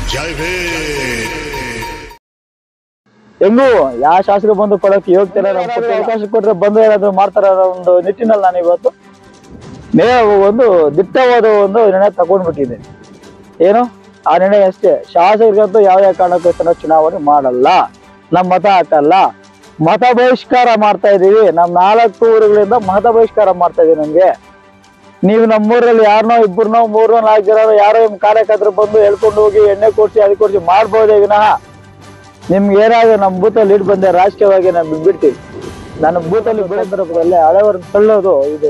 ಜೈ ಭೀಮ್ ಹೆಂಗೂ ಯಾವ ಶಾಸಕ ಬಂದು ಕೊಡಕ್ಕೆ ಯೋಗ್ಯತೆ ಅವಕಾಶ ಕೊಟ್ರೆ ಬಂದು ಏನಾದ್ರು ಮಾಡ್ತಾರ ಅನ್ನೋ ಒಂದು ನಿಟ್ಟಿನಲ್ಲಿ ನಾನು ಇವತ್ತು ನೇ ಒಂದು ದಿಟ್ಟವಾದ ಒಂದು ನಿರ್ಣಯ ತಗೊಂಡ್ಬಿಟ್ಟಿದ್ದೀನಿ ಏನು ಆ ನಿರ್ಣಯ ಅಷ್ಟೇ ಶಾಸಕರಿಗಂತೂ ಯಾವುದೇ ಕಾರಣಕ್ಕೋಸ್ಕರ ಚುನಾವಣೆ ಮಾಡಲ್ಲ ನಮ್ಮ ಮತ ಹಾಕಲ್ಲ ಮತ ಬಹಿಷ್ಕಾರ ಮಾಡ್ತಾ ಇದೀವಿ ನಮ್ ನಾಲ್ಕು ಊರುಗಳಿಂದ ಮತ ಬಹಿಷ್ಕಾರ ಮಾಡ್ತಾ ಇದೀವಿ ನಮ್ಗೆ ನೀವು ನಮ್ಮೂರಲ್ಲಿ ಯಾರನ್ನೋ ಇಬ್ಬರನ್ನೋ ಮೂರನೋ ನಾಲ್ಕು ಜನ ಯಾರೋ ನಿಮ್ ಕಾರ್ಯಕರ್ತರು ಬಂದು ಹೇಳ್ಕೊಂಡು ಹೋಗಿ ಎಣ್ಣೆ ಕೊಡ್ಸಿ ಅದು ಕೊಡ್ಸಿ ಮಾಡ್ಬೋದೇ ವಿನಃ ನಿಮ್ಗೆ ಏನಾದ್ರು ನಮ್ಮ ಬೂತಲ್ಲಿ ಇಟ್ಟು ಬಂದೆ ರಾಜಕೀಯವಾಗಿ ನಾನು ಬಿಡ್ತೀವಿ ನನ್ನ ಬೂತಲ್ಲಿ ಬಿಡೋ ಸಂದರ್ಭದಲ್ಲಿ ಹಳೆಯವ್ರನ್ನ ತಳ್ಳೋದು ಇದು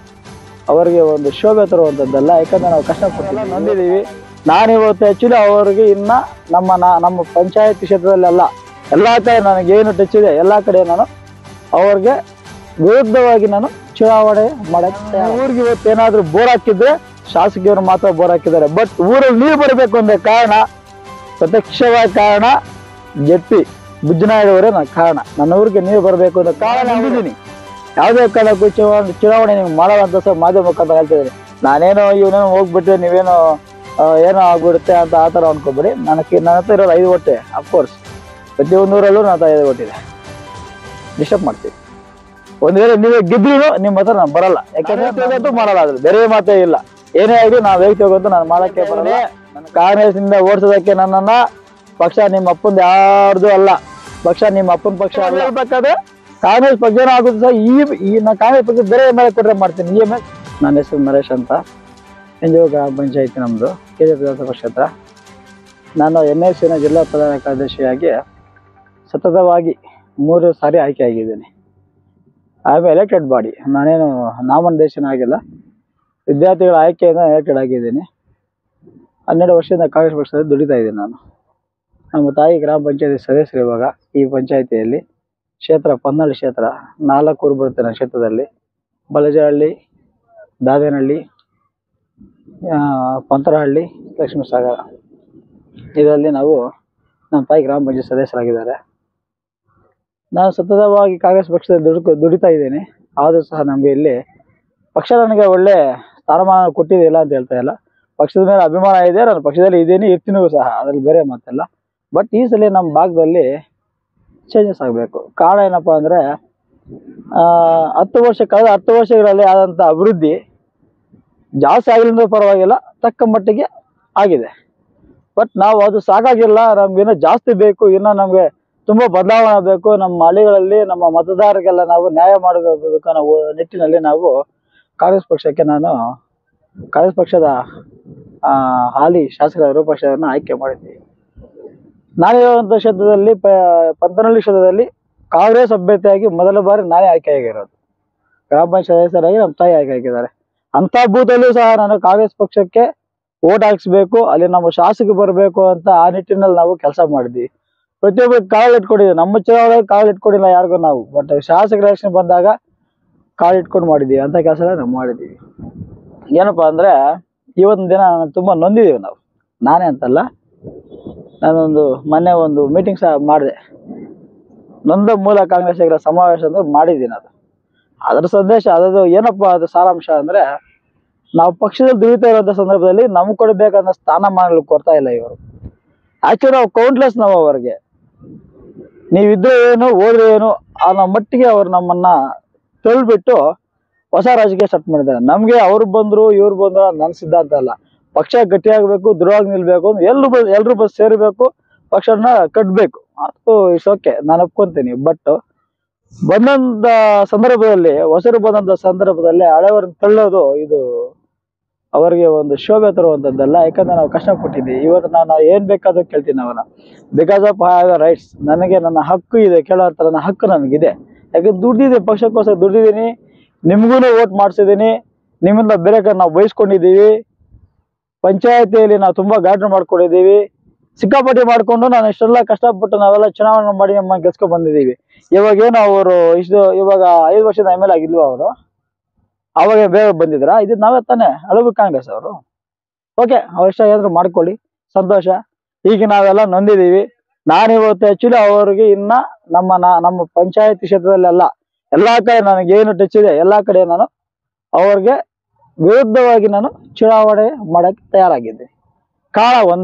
ಅವರಿಗೆ ಒಂದು ಶೋಭೆ ತರುವಂಥದ್ದಲ್ಲ ಯಾಕಂದ್ರೆ ನಾವು ಕಷ್ಟಪಟ್ಟು ನಂದಿದ್ದೀವಿ ನಾನಿವತ್ತು ಆ್ಯಕ್ಚುಲಿ ಅವರಿಗೆ ಇನ್ನ ನಮ್ಮ ನಾ ನಮ್ಮ ಪಂಚಾಯತ್ ಕ್ಷೇತ್ರದಲ್ಲೆಲ್ಲ ಎಲ್ಲ ಕಡೆ ನನಗೇನು ಟಚ್ ಇದೆ ಎಲ್ಲ ಕಡೆ ನಾನು ಅವ್ರಿಗೆ ವಿರುದ್ಧವಾಗಿ ನಾನು ಚುನಾವಣೆ ಮಾಡಕ್ಕೆ ಊರಿಗೆ ಇವತ್ತು ಏನಾದ್ರು ಬೋರ್ ಹಾಕಿದ್ರೆ ಶಾಸಕಿಯವರು ಮಾತ್ರ ಬೋರ್ ಹಾಕಿದ್ದಾರೆ ಬಟ್ ಊರಲ್ಲಿ ನೀರು ಬರಬೇಕು ಅಂದ್ರೆ ಕಾರಣ ಪ್ರತ್ಯಕ್ಷವಾದ ಕಾರಣ ಜೆಪಿ ಬುಜ್ಜನಾಯದವರೇ ನನ್ನ ಕಾರಣ ನನ್ನ ಊರಿಗೆ ನೀರು ಬರಬೇಕು ಅನ್ನೋ ಕಾರಣ ನಂಬಿದ್ದೀನಿ ಯಾವುದೇ ಕಾರಣಕ್ಕೂ ಚುನಾವಣೆ ಚುನಾವಣೆ ನೀವು ಮಾಡಲ್ಲ ಅಂತ ಸಹ ಮಾಧ್ಯಮ ಮುಖಾಂತರ ಹೇಳ್ತಿದ್ದೀನಿ ನಾನೇನೋ ಇವನೇನೋ ಹೋಗ್ಬಿಟ್ರೆ ನೀವೇನೋ ಆ, ಏನೋ ಆಗ್ಬಿಡುತ್ತೆ ಅಂತ ಆ ಥರ ಅನ್ಕೋಬೇಡಿ ನನಗೆ ನನ್ನ ಹತ್ರ ಇರೋದು ಐದು ಹೊಟ್ಟೆ ಅಫ್ಕೋರ್ಸ್ ಪ್ರತಿಯೊಂದು ಊರಲ್ಲೂ ನನ್ನ ಹತ್ರ ಐದು ಹೊಟ್ಟಿದೆ ಡಿಸ್ಟರ್ಬ್ ಮಾಡ್ತೀವಿ ಒಂದ್ ವೇಳೆ ನೀವೇ ಗೆದ್ರು ನಿಮ್ಮ ಹತ್ರ ನಾನು ಬರಲ್ಲ ಯಾಕಂದ್ರೆ ತಗೊಂಡು ಮಾಡಲ್ಲ ಅದ್ರ ಬೇರೆ ಮಾತೇ ಇಲ್ಲ ಏನೇ ಆಗಲಿ ನಾವು ಹೇಗೆ ತಗೊಂಡು ನಾನು ಮಾಡಕ್ಕೆ ಬರಲ್ಲ ನನ್ನ ಕಾಂಗ್ರೆಸ್ ಇಂದ ಓಡಿಸೋದಕ್ಕೆ ನನ್ನನ್ನ ಪಕ್ಷ ನಿಮ್ಮ ಅಪ್ಪಂದ ಯಾರ್ದು ಅಲ್ಲ ಪಕ್ಷ ನಿಮ್ಮ ಅಪ್ಪನ ಪಕ್ಷ ಅಲ್ಲ ಹೇಳ್ಬೇಕಾದ್ರೆ ಕಾಂಗ್ರೆಸ್ ಪಕ್ಷನ ಆಗುದು ಸಹ ಈ ಈ ನಾ ಕಾಂಗ್ರೆಸ್ ಪಕ್ಷ ಬೇರೆ ಎಮ್ ಎಲ್ ಕೊಟ್ರೆ ಮಾಡ್ತೀನಿ ಈ ಎಮ್ ಎಲ್ ನನ್ನ ಹೆಸರು ನರೇಶ್ ಅಂತ ಎನ್ಜಿಒ ಗ್ರಾಮ ಪಂಚಾಯತಿ ನಮ್ಮದು ಕೆ ಜೆ ವಿಧಾನಸಭಾ ಕ್ಷೇತ್ರ ನಾನು ಎನ್ ಎಸ್ ಸಿನ ಜಿಲ್ಲಾ ಪ್ರಧಾನ ಕಾರ್ಯದರ್ಶಿಯಾಗಿ ಸತತವಾಗಿ ಮೂರು ಸಾರಿ ಆಯ್ಕೆ ಆಗಿದ್ದೀನಿ ಐ ಆಮ್ ಎಲೆಕ್ಟೆಡ್ ಬಾಡಿ ನಾನೇನು ನಾಮನಿರ್ದೇಶನ ಆಗಿಲ್ಲ ವಿದ್ಯಾರ್ಥಿಗಳ ಆಯ್ಕೆಯಿಂದ ಎಲೆಕ್ಟೆಡ್ ಆಗಿದ್ದೀನಿ ಹನ್ನೆರಡು ವರ್ಷದಿಂದ ಕಾಂಗ್ರೆಸ್ ಪಕ್ಷದಲ್ಲಿ ದುಡಿತಾ ಇದ್ದೀನಿ ನಾನು ನಮ್ಮ ತಾಯಿ ಗ್ರಾಮ ಪಂಚಾಯತಿ ಸದಸ್ಯರು ಇವಾಗ ಈ ಪಂಚಾಯತಿಯಲ್ಲಿ ಕ್ಷೇತ್ರ ಪನ್ನಳ್ಳಿ ಕ್ಷೇತ್ರ ನಾಲ್ಕು ಊರು ಬರುತ್ತೆ ನನ್ನ ಕ್ಷೇತ್ರದಲ್ಲಿ ಬಲಜಹಳ್ಳಿ ದಾದೇನಹಳ್ಳಿ ಆ, ಪಂತರಹಳ್ಳಿ ಲಕ್ಷ್ಮೀಸಾಗರ ಇದರಲ್ಲಿ ನಾವು ನಮ್ಮ ತಾಯಿ ಗ್ರಾಮ ಪಂಚಾಯತ್ ಸದಸ್ಯರಾಗಿದ್ದಾರೆ ನಾನು ಸತತವಾಗಿ ಕಾಂಗ್ರೆಸ್ ಪಕ್ಷದಲ್ಲಿ ದುಡುಕು ದುಡಿತಾ ಇದ್ದೀನಿ ಆದರೂ ಸಹ ನಮಗೆ ಇಲ್ಲಿ ಪಕ್ಷ ನನಗೆ ಒಳ್ಳೆ ಸ್ಥಾನಮಾನ ಕೊಟ್ಟಿದೆಯಿಲ್ಲ ಅಂತ ಹೇಳ್ತಾ ಇಲ್ಲ ಪಕ್ಷದ ಮೇಲೆ ಅಭಿಮಾನ ಇದೆ ನಾನು ಪಕ್ಷದಲ್ಲಿ ಇದ್ದೀನಿ ಇರ್ತೀನೂ ಸಹ ಅದ್ರಲ್ಲಿ ಬೇರೆ ಮಾತಿಲ್ಲ ಬಟ್ ಈ ಸಲ ನಮ್ಮ ಭಾಗದಲ್ಲಿ ಚೇಂಜಸ್ ಆಗಬೇಕು ಕಾರಣ ಏನಪ್ಪ ಅಂದರೆ ಹತ್ತು ವರ್ಷ ಕಳೆದ ಹತ್ತು ವರ್ಷಗಳಲ್ಲಿ ಆದಂಥ ಅಭಿವೃದ್ಧಿ ಜಾಸ್ತಿ ಆಗಿಲ್ಲ ಪರವಾಗಿಲ್ಲ ತಕ್ಕ ಮಟ್ಟಿಗೆ ಆಗಿದೆ ಬಟ್ ನಾವು ಅದು ಸಾಕಾಗಿಲ್ಲ ನಮ್ಗೇನೋ ಜಾಸ್ತಿ ಬೇಕು ಇನ್ನೂ ನಮಗೆ ತುಂಬ ಬದಲಾವಣೆ ಬೇಕು ನಮ್ಮ ಹಳ್ಳಿಗಳಲ್ಲಿ ನಮ್ಮ ಮತದಾರರಿಗೆಲ್ಲ ನಾವು ನ್ಯಾಯ ಮಾಡಬೇಕು ಅನ್ನೋ ನಿಟ್ಟಿನಲ್ಲಿ ನಾವು ಕಾಂಗ್ರೆಸ್ ಪಕ್ಷಕ್ಕೆ ನಾನು ಕಾಂಗ್ರೆಸ್ ಪಕ್ಷದ ಆ, ಹಾಲಿ ಶಾಸಕರ ವಿರೂಪಾಕ್ಷರನ್ನು ಆಯ್ಕೆ ಮಾಡಿದ್ದೀವಿ ನಾನಿರುವಂಥ ಕ್ಷೇತ್ರದಲ್ಲಿ ಪ ಪಂತನಹಳ್ಳಿ ಕ್ಷೇತ್ರದಲ್ಲಿ ಕಾಂಗ್ರೆಸ್ ಅಭ್ಯರ್ಥಿಯಾಗಿ ಮೊದಲ ಬಾರಿ ನಾನೇ ಆಯ್ಕೆಯಾಗಿರೋದು ಗ್ರಾಮ ಪಂಚಾಯತ್ ಸದಸ್ಯರಾಗಿ ನಮ್ಮ ತಾಯಿ ಆಯ್ಕೆ ಆಗಿದ್ದಾರೆ ಅಂಥ ಬೂತಲ್ಲೂ ಸಹ ನಾನು ಕಾಂಗ್ರೆಸ್ ಪಕ್ಷಕ್ಕೆ ಓಟ್ ಹಾಕ್ಸ್ಬೇಕು ಅಲ್ಲಿ ನಮ್ಮ ಶಾಸಕ ಬರಬೇಕು ಅಂತ ಆ ನಿಟ್ಟಿನಲ್ಲಿ ನಾವು ಕೆಲಸ ಮಾಡಿದ್ವಿ ಪ್ರತಿಯೊಬ್ಬ ಕಾಲ್ ಇಟ್ಕೊಂಡಿದ್ದೀವಿ ನಮ್ಮ ಚುನಾವಣೆಗೆ ಕಾಲ್ ಇಟ್ಕೊಂಡಿಲ್ಲ ಯಾರಿಗೂ ನಾವು ಬಟ್ ಶಾಸಕರ ಎಲೆಕ್ಷನ್ ಬಂದಾಗ ಕಾಲ್ ಇಟ್ಕೊಂಡು ಮಾಡಿದ್ದೀವಿ ಅಂತ ಕೆಲಸ ನಾವು ಮಾಡಿದ್ದೀವಿ ಏನಪ್ಪಾ ಅಂದ್ರೆ ಇವತ್ತಿನ ದಿನ ನಾನು ತುಂಬಾ ನೊಂದಿದ್ದೀವಿ ನಾವು ನಾನೇ ಅಂತಲ್ಲ ನಾನೊಂದು ಮೊನ್ನೆ ಒಂದು ಮೀಟಿಂಗ್ ಸಹ ಮಾಡಿದೆ ನೊಂದ ಮೂಲ ಕಾಂಗ್ರೆಸ್ಸಿಗರ ಸಮಾವೇಶ ಅಂದ್ರೆ ಮಾಡಿದ್ದೀನಿ ಅದು ಅದರ ಸಂದೇಶ ಅದದು ಏನಪ್ಪಾ ಅದು ಸಾರಾಂಶ ಅಂದ್ರೆ ನಾವು ಪಕ್ಷದಲ್ಲಿ ದುಡಿತಾ ಇರುವಂತ ಸಂದರ್ಭದಲ್ಲಿ ನಮ್ಗೆ ಕೊಡಬೇಕನ್ನೋ ಸ್ಥಾನಮಾನಗಳು ಕೊಡ್ತಾ ಇಲ್ಲ ಇವರು ಆಕ್ಚುಲಿ ನಾವು ಕೌಂಟ್ಲೆಸ್ ನಾವು ಅವರಿಗೆ ನೀವಿದ್ರೆ ಏನು ಹೋದ್ರೆ ಏನು ಅನ್ನೋ ಮಟ್ಟಿಗೆ ಅವ್ರು ನಮ್ಮನ್ನ ತಳ್ಳಿಬಿಟ್ಟು ಹೊಸ ರಾಜಕೀಯ ಸ್ಟಾರ್ಟ್ ಮಾಡಿದ್ದಾರೆ ನಮ್ಗೆ ಅವ್ರು ಬಂದ್ರು ಇವ್ರು ಬಂದ್ರು ಅದು ನನ್ನ ಸಿದ್ಧಾಂತ ಅಲ್ಲ ಪಕ್ಷ ಗಟ್ಟಿಯಾಗಬೇಕು ದೃಢವಾಗಿ ನಿಲ್ಬೇಕು ಅಂದ್ರೆ ಎಲ್ರು ಬ ಎಲ್ರು ಬಸ್ ಸೇರ್ಬೇಕು ಪಕ್ಷನ ಕಟ್ಬೇಕು ಅದು ಇಟ್ಸ್ ಓಕೆ ನಾನು ಒಪ್ಕೊಂತೀನಿ ಬಟ್ ಬಂದಂತ ಸಂದರ್ಭದಲ್ಲಿ ಹೊಸರು ಬಂದಂತ ಸಂದರ್ಭದಲ್ಲಿ ಹಳೆಯವ್ರನ್ನ ತಳ್ಳೋದು ಇದು ಅವರಿಗೆ ಒಂದು ಶೋಭೆ ತರುವಂತದ್ದಲ್ಲ ಯಾಕಂದ್ರೆ ನಾವು ಕಷ್ಟಪಟ್ಟಿದ್ದೀವಿ ಇವತ್ತು ನಾನು ಏನ್ ಬೇಕಾದ್ರೂ ಕೇಳ್ತೀನಿ ಅವನ because of I have rights ನನಗೆ ನನ್ನ ಹಕ್ಕು ಇದೆ ಕೇಳೋಂಥ ನನ್ನ ಹಕ್ಕು ನನಗಿದೆ ಯಾಕಂದ್ರೆ ದುಡ್ಡಿದೆ ಪಕ್ಷಕ್ಕೋಸ್ಕರ ದುಡ್ಡಿದ್ದೀನಿ ನಿಮ್ಗೂ ಓಟ್ ಮಾಡಿಸಿದ್ದೀನಿ ನಿಮ್ಮಿಂದ ಬೇರೆ ಕಡೆ ನಾವು ಬಯಸ್ಕೊಂಡಿದ್ದೀವಿ ಪಂಚಾಯತಿಯಲ್ಲಿ ನಾವು ತುಂಬಾ ಗಾರ್ಡನ್ ಮಾಡ್ಕೊಂಡಿದ್ದೀವಿ ಸಿಕ್ಕಾಪಟ್ಟೆ ಮಾಡ್ಕೊಂಡು ನಾನು ಇಷ್ಟೆಲ್ಲ ಕಷ್ಟಪಟ್ಟು ನಾವೆಲ್ಲ ಚುನಾವಣೆ ಮಾಡಿ ನಮ್ಮ ಗೆಲ್ಸ್ಕೊಂಡ್ ಬಂದಿದ್ದೀವಿ ಇವಾಗ ಏನು ಅವರು ಇಷ್ಟು ಇವಾಗ ಐದು ವರ್ಷದ ಎಮ್ ಎಲ್ ಆಗಿಲ್ವಾ ಅವರು ಅವಾಗ ಬೇರೆ ಬಂದಿದ್ರ ಇದು ನಾವೇ ತಾನೇ ಹಳಬು ಕಾಂಗ್ರೆಸ್ ಅವರು ಓಕೆ ಅವ್ರ ಇಷ್ಟ ಏನಾದ್ರು ಮಾಡ್ಕೊಳ್ಳಿ ಸಂತೋಷ ಈಗ ನಾವೆಲ್ಲ ನೊಂದಿದ್ದೀವಿ ನಾನಿವತ್ತು ಆಕ್ಚುಲಿ ಅವರಿಗೆ ಇನ್ನ ನಮ್ಮ ನಾ- ನಮ್ಮ ಪಂಚಾಯತ್ ಕ್ಷೇತ್ರದಲ್ಲೆಲ್ಲ ಎಲ್ಲಾ ಕಡೆ ನನಗೆ ಏನು ಟಚ್ ಇದೆ ಎಲ್ಲಾ ಕಡೆ ನಾನು ಅವ್ರಿಗೆ ವಿರುದ್ಧವಾಗಿ ನಾನು ಚುನಾವಣೆ ಮಾಡಕ್ಕೆ ತಯಾರಾಗಿದ್ದೆ ಕಾರಣ ಒಂದೇ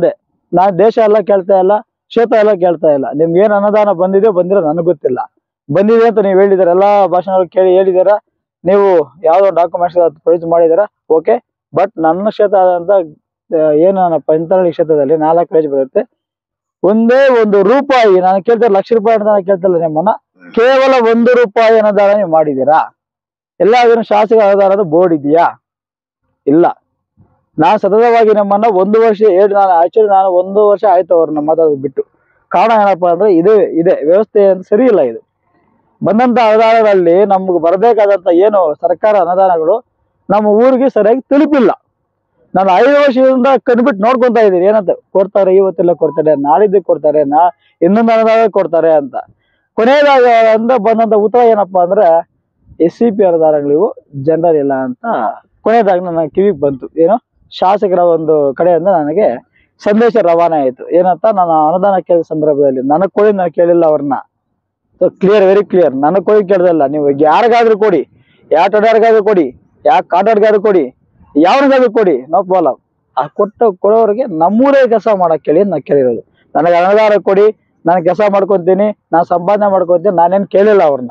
ನಾನ್ ದೇಶ ಎಲ್ಲ ಕೇಳ್ತಾ ಇಲ್ಲ ಕ್ಷೇತ್ರ ಎಲ್ಲ ಕೇಳ್ತಾ ಇಲ್ಲ ನಿಮ್ಗೆ ಏನ್ ಅನುದಾನ ಬಂದಿದೆ ಬಂದಿರೋ ನನಗೆ ಗೊತ್ತಿಲ್ಲ ಬಂದಿದೆ ಅಂತ ನೀವು ಹೇಳಿದಾರೆ ಎಲ್ಲಾ ಭಾಷಣ ಕೇಳಿ ಹೇಳಿದಾರ ನೀವು ಯಾವ್ದೋ ಡಾಕ್ಯುಮೆಂಟ್ಸ್ ಪ್ರೊಡ್ಯೂಸ್ ಮಾಡಿದಾರ ಓಕೆ ಬಟ್ ನನ್ನ ಕ್ಷೇತ್ರ ಆದಂತ ಆ, ಏನು ನನ್ನ ಪಂಚನಹಳ್ಳಿ ಕ್ಷೇತ್ರದಲ್ಲಿ ನಾಲ್ಕು ಪೇಜ್ ಬರುತ್ತೆ ಒಂದೇ ಒಂದು ರೂಪಾಯಿ ನಾನು ಕೇಳ್ತಾರೆ ಲಕ್ಷ ರೂಪಾಯಿ ಅಂತ ನಾನು ಕೇಳ್ತಿಲ್ಲ ನಿಮ್ಮನ್ನ ಕೇವಲ ಒಂದು ರೂಪಾಯಿ ಅನುದಾನ ನೀವು ಮಾಡಿದ್ದೀರಾ ಎಲ್ಲ ಅದನ್ನು ಶಾಸಕ ಅನುದಾನದ ಬೋರ್ಡ್ ಇದೆಯಾ ಇಲ್ಲ ನಾನು ಸತತವಾಗಿ ನಮ್ಮನ್ನ ಒಂದು ವರ್ಷ ಏಳು ನಾನು ಆಕ್ಚುಲಿ ನಾನು ಒಂದು ವರ್ಷ ಆಯ್ತು ಅವ್ರನ್ನ ಮಾತಾಡೋದು ಬಿಟ್ಟು ಕಾರಣ ಏನಪ್ಪಾ ಅಂದ್ರೆ ಇದೆ ಇದೆ ವ್ಯವಸ್ಥೆ ಅಂತ ಸರಿ ಇಲ್ಲ ಇದು ಬಂದಂತ ಅನುದಾನದಲ್ಲಿ ನಮ್ಗೆ ಬರಬೇಕಾದಂತ ಏನು ಸರ್ಕಾರ ಅನುದಾನಗಳು ನಮ್ಮ ಊರಿಗೆ ಸರಿಯಾಗಿ ತಲುಪಿಲ್ಲ ನಾನು ಐದು ವರ್ಷದಿಂದ ಕಣ್ಬಿಟ್ಟು ನೋಡ್ಕೊಂತ ಇದ್ದೀನಿ ಏನಂತ ಕೊಡ್ತಾರೆ ಇವತ್ತೆಲ್ಲ ಕೊಡ್ತಾರೆ ನಾಳಿದ್ದು ಕೊಡ್ತಾರೆ ನಾ ಇನ್ನೊಂದು ಅನುದಾನ ಕೊಡ್ತಾರೆ ಅಂತ ಕೊನೆಯದಾಗ ಅಂದ ಬಂದಂತ ಉತ್ತರ ಏನಪ್ಪಾ ಅಂದ್ರೆ ಎಸ್ ಸಿ ಪಿ ಅನುದಾನಗಳಿವು ಜನರಲ್ ಇಲ್ಲ ಅಂತ ಕೊನೆಯದಾಗ ನನ್ನ ಕಿವಿಗೆ ಬಂತು ಏನು ಶಾಸಕರ ಒಂದು ಕಡೆಯಿಂದ ನನಗೆ ಸಂದೇಶ ರವಾನೆ ಆಯಿತು ಏನಂತ ನಾನು ಅನುದಾನ ಕೇಳಿದ ಸಂದರ್ಭದಲ್ಲಿ ನನಗೆ ಕೊಡಿ ನಾನು ಕೇಳಿಲ್ಲ ಅವ್ರನ್ನ ಕ್ಲಿಯರ್ ವೆರಿ ಕ್ಲಿಯರ್ ನನಗೆ ಕೊಡಿ ಕೇಳ್ದಲ್ಲ ನೀವು ಯಾರಿಗಾದ್ರೂ ಕೊಡಿ ಯಾವ ಟೊಡರ್ಗಾದ್ರೂ ಕೊಡಿ ಯಾವ ಕಾಂಟ್ರಾಕ್ಟ್ಗಾದ್ರೂ ಕೊಡಿ ಯಾವ್ರಿಗಾದ್ರೂ ಕೊಡಿ ನೋ ಪ್ರಾಬ್ಲಮ್ ಆ ಕೊಟ್ಟ ಕೊಡೋರಿಗೆ ನಮ್ಮೂರೇ ಕೆಲಸ ಮಾಡಕ್ ಕೇಳಿ ನಾ ಕೇಳಿರೋದು ನನಗೆ ಅನುದಾನ ಕೊಡಿ ನಾನು ಕೆಲಸ ಮಾಡ್ಕೊಂತೀನಿ ನಾನು ಸಂಪಾದನೆ ಮಾಡ್ಕೊಂತೀನಿ ನಾನೇನು ಕೇಳಿಲ್ಲ ಅವ್ರನ್ನ